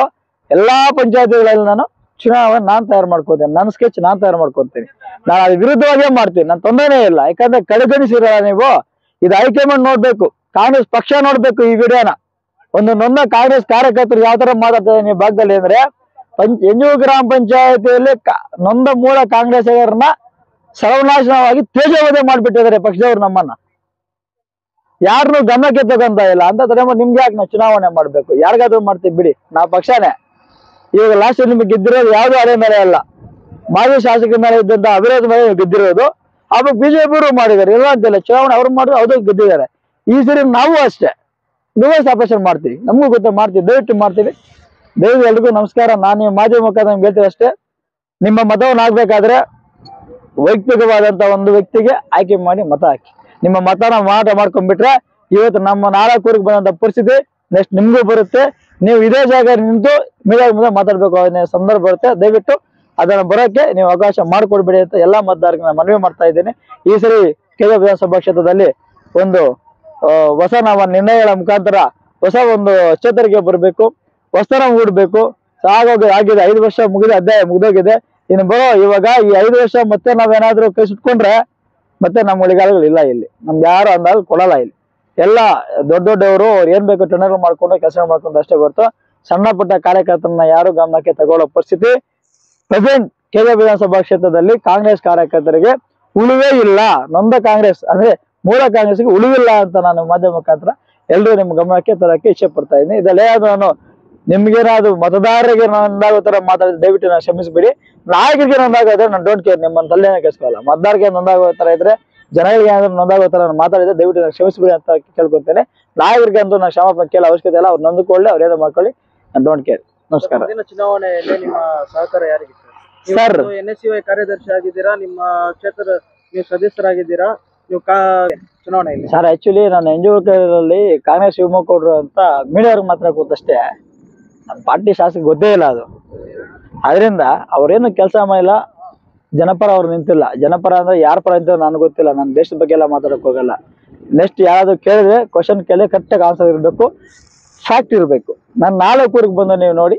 ಎಲ್ಲಾ ಪಂಚಾಯತಿಗಳಲ್ಲಿ ನಾನು ಚುನಾವಣೆ ನಾನ್ ತಯಾರು ಮಾಡ್ಕೋತೇನೆ ನನ್ನ ಸ್ಕೆಚ್ ನಾನ್ ತಯಾರು ಮಾಡ್ಕೊತೀನಿ ನಾನು ಅದ್ರ ವಿರುದ್ಧವಾಗೇ ಮಾಡ್ತೀನಿ ನಾನು ತೊಂದರೆನೇ ಇಲ್ಲ ಯಾಕಂದ್ರೆ ಕಡೆಗಣಿಸಿರಲ್ಲ ನೀವು ಇದು ಹೈಕಮಾಂಡ್ ನೋಡ್ಬೇಕು ಕಾಂಗ್ರೆಸ್ ಪಕ್ಷ ನೋಡ್ಬೇಕು ಈ ವಿಡಿಯೋನ ಒಂದು ನೊಂದ ಕಾಂಗ್ರೆಸ್ ಕಾರ್ಯಕರ್ತರು ಯಾವ ತರ ಮಾತಾಡ್ತಾರೆ ನೀವು ಭಾಗದಲ್ಲಿ ಅಂದ್ರೆ ಪಂಚ ಎಂಜು ಗ್ರಾಮ ಪಂಚಾಯತಿಯಲ್ಲಿ ಕ- ನೊಂದ ಮೂಲ ಕಾಂಗ್ರೆಸ್ಸಿಗರನ್ನ ಸರ್ವನಾಶನವಾಗಿ ತೇಜೋವಧೆ ಮಾಡ್ಬಿಟ್ಟಿದ್ದಾರೆ ಪಕ್ಷದವ್ರು ನಮ್ಮನ್ನ ಯಾರನ್ನು ಗಮನಕ್ಕೆ ತಗೊಂತ ಇಲ್ಲ ಅಂತ ಟೈಮಲ್ಲಿ ನಿಮ್ಗೆ ಯಾಕೆ ನಾವು ಚುನಾವಣೆ ಮಾಡ್ಬೇಕು ಯಾರಿಗಾದ್ರೂ ಮಾಡ್ತೀವಿ ಬಿಡಿ ನಾವು ಪಕ್ಷನೇ ಇವಾಗ ಲಾಸ್ಟ್ ನಿಮ್ಗೆ ಗೆದ್ದಿರೋದು ಯಾವ್ದು ಅದೇ ಮೇಲೆ ಅಲ್ಲ ಮಾಜಿ ಶಾಸಕರ ಮೇಲೆ ಇದ್ದಂತ ಅವಿರೋಧ ಮೇಲೆ ನೀವು ಗೆದ್ದಿರೋದು ಅವಾಗ ಬಿಜೆಪಿ ಮಾಡಿದ್ದಾರೆ ಇಲ್ಲ ಅಂತಿಲ್ಲ ಚುನಾವಣೆ ಅವ್ರು ಮಾಡಿದ್ರು ಹೌದು ಗೆದ್ದಿದ್ದಾರೆ ಈ ಸರಿ ನಾವು ಅಷ್ಟೇ ಡಿವೈಸ್ ಆಪರೇಷನ್ ಮಾಡ್ತೀವಿ ನಮಗೂ ಗೊತ್ತ ಮಾಡ್ತೀವಿ ದಯವಿಟ್ಟು ಮಾಡ್ತೀವಿ ದಯವಿಟ್ಟು ಎಲ್ರಿಗೂ ನಮಸ್ಕಾರ ನಾನು ನಿಮ್ಮ ಮಾಧ್ಯಮ ಮುಖಾಂತರ ನಿಮ್ಗೆ ಹೇಳ್ತೀನಿ ಅಷ್ಟೇ ನಿಮ್ಮ ಮತವನ್ನು ಹಾಕ್ಬೇಕಾದ್ರೆ ವೈಯಕ್ತಿಕವಾದಂತ ಒಂದು ವ್ಯಕ್ತಿಗೆ ಆಯ್ಕೆ ಮಾಡಿ ಮತ ಹಾಕಿ ನಿಮ್ಮ ಮತನ ಮಾಟ ಮಾಡ್ಕೊಂಡ್ಬಿಟ್ರೆ ಇವತ್ತು ನಮ್ಮ ನಾಲ್ಕೂರಿಗೆ ಬಂದಂತ ಪರಿಸ್ಥಿತಿ ನೆಕ್ಸ್ಟ್ ನಿಮ್ಗೂ ಬರುತ್ತೆ ನೀವು ಇದೇ ಜಾಗ ನಿಂತು ಮೀಡಿಯಾ ಮುಂದೆ ಮಾತಾಡ್ಬೇಕು ಅನ್ನೋ ಸಂದರ್ಭ ಬರುತ್ತೆ ದಯವಿಟ್ಟು ಅದನ್ನ ಬರೋಕೆ ನೀವು ಅವಕಾಶ ಮಾಡಿಕೊಡ್ಬೇಡಿ ಅಂತ ಎಲ್ಲಾ ಮತದಾರರಿಗೆ ನಾನು ಮನವಿ ಮಾಡ್ತಾ ಇದ್ದೀನಿ ಈ ಸರಿ ಕೆಲ ವಿಧಾನಸಭಾ ಕ್ಷೇತ್ರದಲ್ಲಿ ಒಂದು ಆ, ಹೊಸ ನಮ್ಮ ನಿರ್ಣಯಗಳ ಮುಖಾಂತರ ಹೊಸ ಒಂದು ಚೇತರಿಕೆ ಬರಬೇಕು ಹೊಸತನ ಮೂಡಬೇಕು ಆಗೋಗಿ ಆಗಿದೆ ಐದು ವರ್ಷ ಮುಗಿದ ಅಧ್ಯಾಯ ಮುಗಿದೋಗಿದೆ ಇನ್ನು ಬರೋ ಇವಾಗ ಈ ಐದು ವರ್ಷ ಮತ್ತೆ ನಾವೇನಾದ್ರೂ ಕೈ ಸುಟ್ಕೊಂಡ್ರೆ ಮತ್ತೆ ನಮ್ಮ ಉಳಿಗಾಲಗಳು ಇಲ್ಲ ಇಲ್ಲಿ ನಮ್ಗೆ ಯಾರು ಅಂದಾಗ ಕೊಡಲ್ಲ ಇಲ್ಲಿ ಎಲ್ಲ ದೊಡ್ಡ ದೊಡ್ಡವರು ಅವ್ರು ಏನ್ ಬೇಕು ಟೆಂಡರ್ ಮಾಡ್ಕೊಂಡು ಕೆಲಸ ಮಾಡ್ಕೊಂಡು ಅಷ್ಟೇ ಹೊರತು ಸಣ್ಣ ಪುಟ್ಟ ಕಾರ್ಯಕರ್ತರನ್ನ ಯಾರು ಗಮನಕ್ಕೆ ತಗೊಳ್ಳೋ ಪರಿಸ್ಥಿತಿ ಪ್ರೆಸೆಂಟ್ ಕೆಲ ವಿಧಾನಸಭಾ ಕ್ಷೇತ್ರದಲ್ಲಿ ಕಾಂಗ್ರೆಸ್ ಕಾರ್ಯಕರ್ತರಿಗೆ ಉಳುವೇ ಇಲ್ಲ ನೊಂದ ಕಾಂಗ್ರೆಸ್ ಅಂದ್ರೆ ಮೂಲ ಕಾಂಗ್ರೆಸ್ಗೆ ಉಳಿವಿಲ್ಲ ಅಂತ ನಾನು ಮಾಧ್ಯಮ ಮುಖಾಂತರ ಎಲ್ಲರೂ ನಿಮ್ಮ ಗಮನಕ್ಕೆ ತರಕ್ಕೆ ಇಚ್ಛೆ ಪಡ್ತಾ ಇದ್ದೀನಿ ಇದರಲ್ಲಿ ಏನಾದ್ರು ನಾನು ನಿಮ್ಗೇನಾದ್ರು ಮತದಾರರಿಗೆ ನೊಂದಾಗೋ ತರ ಮಾತಾಡಿದ್ರೆ ದಯವಿಟ್ಟು ನಾನು ಕ್ಷಮಿಸ್ಬಿಡಿ ನಾಯಕರಿಗೆ ನೊಂದಾಗೋದ್ರೆ ನಾನು ಡೋಂಟ್ ಕೇರ್ ನಿಮ್ಮನ್ನ ತಲೆನೇ ಕೆಸ್ಕೊಳ್ಳಲ್ಲ ಮತದಾರರಿಗೆ ನೊಂದಾಗೋ ತರ ಇದ್ರೆ ಜನಗಳಿಗೆ ಏನಾದ್ರು ನೊಂದಾಗೋ ತರ ನಾನು ಮಾತಾಡಿದ್ರೆ ದಯವಿಟ್ಟು ನಾನು ಕ್ಷಮಿಸ್ಬಿಡಿ ಅಂತ ಕೇಳ್ಕೊತೇನೆ ನಾಯಕರಿಗೆ ಅಂತೂ ನಾನು ಕ್ಷಮಾಪಣೆ ಕೇಳೋ ಅವಶ್ಯಕತೆ ಇಲ್ಲ ಅವ್ರು ನೊಂದುಕೊಳ್ಳಿ ಅವ್ರು ಏನೋ ಮಾಡ್ಕೊಳ್ಳಿ ನಾನು ಡೋಂಟ್ ಕೇರ್ ನಮಸ್ಕಾರ ಮುಂದಿನ ಚುನಾವಣೆಯಲ್ಲಿ ನಿಮ್ಮ ಸಹಕಾರ ಯಾರಿಗೆ ಸರ್. ಎನ್ ಎಸ್ ವೈ ಕಾರ್ಯದರ್ಶಿ ಆಗಿದ್ದೀರಾ ನಿಮ್ಮ ಕ್ಷೇತ್ರದ ನೀವು ಸದಸ್ಯರಾಗಿದ್ದೀರಾ ನೀವು ಕಾ ಚುನಾವಣೆಯಲ್ಲಿ ಸರ್ ಆಕ್ಚುಲಿ ನಾನು ಎನ್ ಜಿ ಅಲ್ಲಿ ಕಾಂಗ್ರೆಸ್ ಶಿವಮೊಗ್ಗ ಕೊಡ್ರು ಅಂತ ಮೀಡಿಯಾವ್ರಿಗೆ ಮಾತ್ರ ಕೂತಷ್ಟೇ ನಮ್ಮ ಪಾರ್ಟಿ ಶಾಸಕ ಗೊತ್ತೇ ಇಲ್ಲ ಅದು ಅದರಿಂದ ಅವ್ರೇನು ಕೆಲಸ ಮಾಡಿಲ್ಲ ಜನಪರ ಅವ್ರು ನಿಂತಿಲ್ಲ ಜನಪರ ಅಂದ್ರೆ ಯಾರ ಪರ ಅಂತ ನನಗೆ ಗೊತ್ತಿಲ್ಲ ನಾನು ದೇಶದ ಬಗ್ಗೆ ಎಲ್ಲ ಮಾತಾಡಕ್ ಹೋಗಲ್ಲ ನೆಕ್ಸ್ಟ್ ಯಾರಾದ್ರು ಕೇಳಿದ್ರೆ ಕ್ವಶನ್ ಕೇಳಿ ಕರೆಕ್ಟಾಗಿ ಆನ್ಸರ್ ಇರಬೇಕು ಫ್ಯಾಕ್ಟ್ ಇರಬೇಕು ನಾನು ನಾಲ್ಕು ಊರಿಗೆ ಬಂದು ನೀವು ನೋಡಿ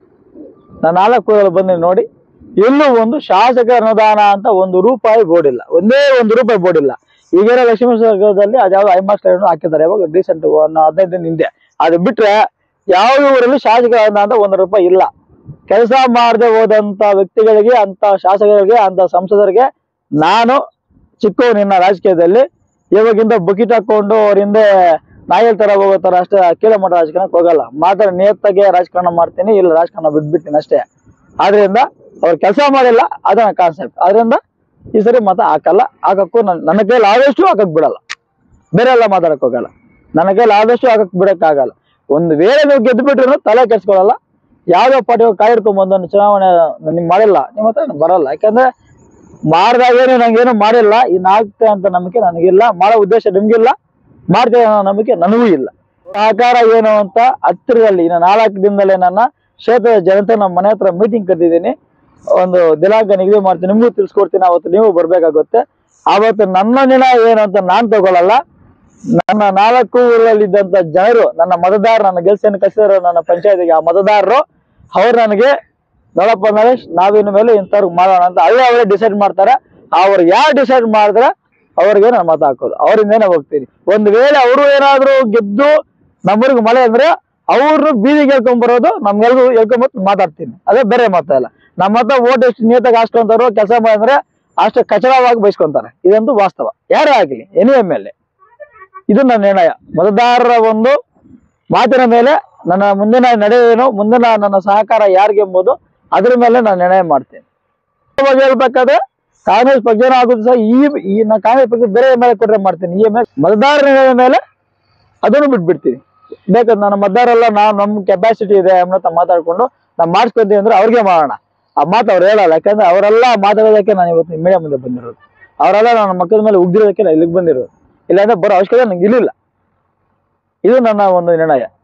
ನಾನು ನಾಲ್ಕು ಊರಲ್ಲಿ ಬಂದು ನೀವು ನೋಡಿ ಎಲ್ಲೂ ಒಂದು ಶಾಸಕ ಅನುದಾನ ಅಂತ ಒಂದು ರೂಪಾಯಿ ಬೋರ್ಡ್ ಇಲ್ಲ ಒಂದೇ ಒಂದು ರೂಪಾಯಿ ಬೋರ್ಡ್ ಇಲ್ಲ ಈಗಿರೋ ಲಕ್ಷ್ಮೀ ಸರ್ಕಾರದಲ್ಲಿ ಅದ್ಯಾವ್ದು ಐ ಮಾಸ್ಟರ್ ಹಾಕಿದ್ದಾರೆ ಯಾವಾಗ ರೀಸೆಂಟ್ ಒಂದು ಹದಿನೈದು ದಿನ ಹಿಂದೆ ಅದು ಬಿಟ್ರೆ ಯಾವ ಊರಲ್ಲಿ ಶಾಸಕ ಅನುದಾನ ಅಂತ ಒಂದು ರೂಪಾಯಿ ಇಲ್ಲ ಕೆಲಸ ಮಾಡದೆ ಹೋದಂತ ವ್ಯಕ್ತಿಗಳಿಗೆ ಅಂತ ಶಾಸಕರಿಗೆ ಅಂತ ಸಂಸದರಿಗೆ ನಾನು ಚಿಕ್ಕವನಿನ್ನ ರಾಜಕೀಯದಲ್ಲಿ ಇವಾಗಿಂದ ಬುಕಿಟ್ ಹಾಕೊಂಡು ಅವ್ರ ಹಿಂದೆ ನಾಯಿಲ್ ತರ ಹೋಗೋ ತರ ಅಷ್ಟೇ ಕೀಳಮಟ್ಟ ರಾಜಕಾರಣಕ್ಕೆ ಹೋಗಲ್ಲ ಮಾತ್ರ ನಿಯತ್ತಾಗೆ ರಾಜಕಾರಣ ಮಾಡ್ತೀನಿ ಇಲ್ಲ ರಾಜಕಾರಣ ಬಿಟ್ಬಿಡ್ತೀನಿ ಅಷ್ಟೇ ಆದ್ರಿಂದ ಅವ್ರು ಕೆಲಸ ಮಾಡಿಲ್ಲ ಅದನ್ನ ಕಾನ್ಸೆಪ್ಟ್ ಆದ್ರಿಂದ ಈ ಸರಿ ಮತ ಹಾಕಲ್ಲ ಹಾಕಕ್ಕೂ ನನ್- ನನ್ನ ಕೈಲಿ ಆದಷ್ಟು ಹಾಕಕ್ ಬಿಡಲ್ಲ ಬೇರೆ ಎಲ್ಲ ಮಾತಾಡಕ್ ಹೋಗಲ್ಲ ನನ್ನ ಕೈಲಿ ಆದಷ್ಟು ಹಾಕಕ್ ಬಿಡಕ್ ಆಗಲ್ಲ ಒಂದು ವೇಳೆ ನೀವು ಗೆದ್ದು ಬಿಟ್ರು ತಲೆ ಕೆಡ್ಸ್ಕೊಳಲ್ಲ ಯಾವ್ದೋ ಪಾರ್ಟಿ ಕಾಯಿ ಹಿಡ್ಕೊಂಡ್ ಬಂದು ಒಂದು ಚುನಾವಣೆ ನಿಮ್ ಮಾಡಿಲ್ಲ ನಿಮ್ಮ ಹತ್ರ ನಾನ್ ಬರಲ್ಲ ಯಾಕಂದ್ರೆ ಮಾಡ್ದಾಗೇನು ನಂಗೇನು ಮಾಡಿಲ್ಲ ಇನ್ನು ಆಗ್ತೆ ಅಂತ ನಂಬಿಕೆ ನನಗಿಲ್ಲ ಮಾಡೋ ಉದ್ದೇಶ ನಿಮ್ಗಿಲ್ಲ ಮಾಡ್ತೇವೆ ಅನ್ನೋ ನಂಬಿಕೆ ನನಗೂ ಇಲ್ಲ ಸಹಕಾರ ಏನು ಅಂತ ಹತ್ತಿರದಲ್ಲಿ ಇನ್ನು ನಾಲ್ಕು ದಿನದಲ್ಲೇ ನನ್ನ ಕ್ಷೇತ್ರದ ಜನತೆ ನಮ್ಮ ಮನೆ ಹತ್ರ ಮೀಟಿಂಗ್ ಕರೆದಿದ್ದೀನಿ ಒಂದು ದಿನಾಂಕ ನಿಗದಿ ಮಾಡ್ತೀನಿ ನಿಮಗೂ ತಿಳಿಸ್ಕೊಡ್ತೀನಿ ಅವತ್ತು ನೀವು ಬರ್ಬೇಕಾಗುತ್ತೆ ಆವತ್ತು ನನ್ನ ನಿರ್ಣಯ ಏನು ಅಂತ ನಾನ್ ತಗೊಳ್ಳಲ್ಲ ನನ್ನ ನಾಲ್ಕು ಊರಲ್ಲಿ ಇದ್ದಂತ ಜನರು ನನ್ನ ಮತದಾರರು ನನ್ನ ಗೆಲ್ಸನ್ನು ಕಸಿದಾರ ನನ್ನ ಪಂಚಾಯತಿಗೆ ಆ ಮತದಾರರು ಅವ್ರು ನನಗೆ ನೋಡಪ್ಪ ನರೇಶ್ ನಾವಿನ ಮೇಲೆ ಇಂಥವ್ರಿಗೆ ಮಾಡೋಣ ಅಂತ ಅವರೇ ಅವರೇ ಡಿಸೈಡ್ ಮಾಡ್ತಾರೆ ಅವ್ರು ಯಾರು ಡಿಸೈಡ್ ಮಾಡಿದ್ರೆ ಅವ್ರಿಗೆ ನಾನು ಮತ ಹಾಕೋದು ಅವರಿಂದೇನೆ ಹೋಗ್ತೀನಿ ಒಂದ್ ವೇಳೆ ಅವರು ಏನಾದ್ರು ಗೆದ್ದು ನಮ್ಮೂರಿಗೆ ಮಳೆ ಅಂದ್ರೆ ಅವ್ರನ್ನು ಬೀದಿಗೆ ಹೇಳ್ಕೊಂಡ್ ಬರೋದು ನಮ್ಗೆಲ್ಗೂ ಹೇಳ್ಕೊಂಬತ್ತು ಮಾತಾಡ್ತೀನಿ ಅದೇ ಬೇರೆ ಮಾತಾ ಇಲ್ಲ ನಮ್ಮ ಹತ್ರ ಓಟ್ ಎಷ್ಟು ನಿಯತಾಗಿ ಹಾಸ್ಕೊಂತಾರೋ ಕೆಲಸ ಮಾಡಿದ್ರೆ ಅಷ್ಟು ಕಚಡವಾಗಿ ಬಯಸ್ಕೊಂತಾರೆ ಇದಂತೂ ವಾಸ್ತವ ಯಾರೇ ಆಗಲಿ ಎನಿ ಎಮ್ ಎಲ್ ಎ ಇದು ನನ್ನ ನಿರ್ಣಯ ಮತದಾರರ ಒಂದು ಮಾತಿನ ಮೇಲೆ ನನ್ನ ಮುಂದಿನ ನಡೆ ಏನು ಮುಂದಿನ ನನ್ನ ಸಹಕಾರ ಯಾರಿಗೆ ಎಂಬುದು ಅದ್ರ ಮೇಲೆ ನಾನು ನಿರ್ಣಯ ಮಾಡ್ತೇನೆ ಬಗ್ಗೆ ಹೇಳ್ಬೇಕಾದ್ರೆ ಕಾಂಗ್ರೆಸ್ ಪಕ್ಷನ ಆಗುದು ಸಹ ಈ ಈ ನಾ ಕಾಂಗ್ರೆಸ್ ಪಕ್ಷ ಬೇರೆ ಮೇಲೆ ಕೊಟ್ರೆ ಮಾಡ್ತೀನಿ ಈ ಮೇಲೆ ಮತದಾರರ ನಿರ್ಣಯದ ಮೇಲೆ ಅದನ್ನು ಬಿಟ್ಬಿಡ್ತೀನಿ ಬೇಕಾದ್ರೆ ನನ್ನ ಮತದಾರೆಲ್ಲ ನಾವು ನಮ್ಮ ಕೆಪಾಸಿಟಿ ಇದೆ ಅನ್ನೋತ ಮಾತಾಡ್ಕೊಂಡು ನಾವು ಮಾಡಿಸ್ಕೊಂತೀವಿ ಅಂದ್ರೆ ಅವ್ರಿಗೆ ಮಾಡೋಣ ಆ ಮಾತು ಅವ್ರು ಹೇಳಲ್ಲ ಯಾಕಂದ್ರೆ ಅವರೆಲ್ಲ ಮಾತಾಡೋದಕ್ಕೆ ನಾನು ಇವತ್ತು ಮೀಡಿಯಾ ಮುಂದೆ ಬಂದಿರೋದು ಅವರೆಲ್ಲ ನನ್ನ ಮಕ್ಕಳ ಮೇಲೆ ಉಗ್ದಿರೋದಕ್ಕೆ ನಾನು ಇಲ್ಲಿಗೆ ಬಂದಿರೋದು ಇಲ್ಲಾಂದ್ರೆ ಬರೋ ಅವಶ್ಯಕತೆ ನಂಗೆ ಇರಲಿಲ್ಲ ಇದು ನನ್ನ ಒಂದು ನಿರ್ಣಯ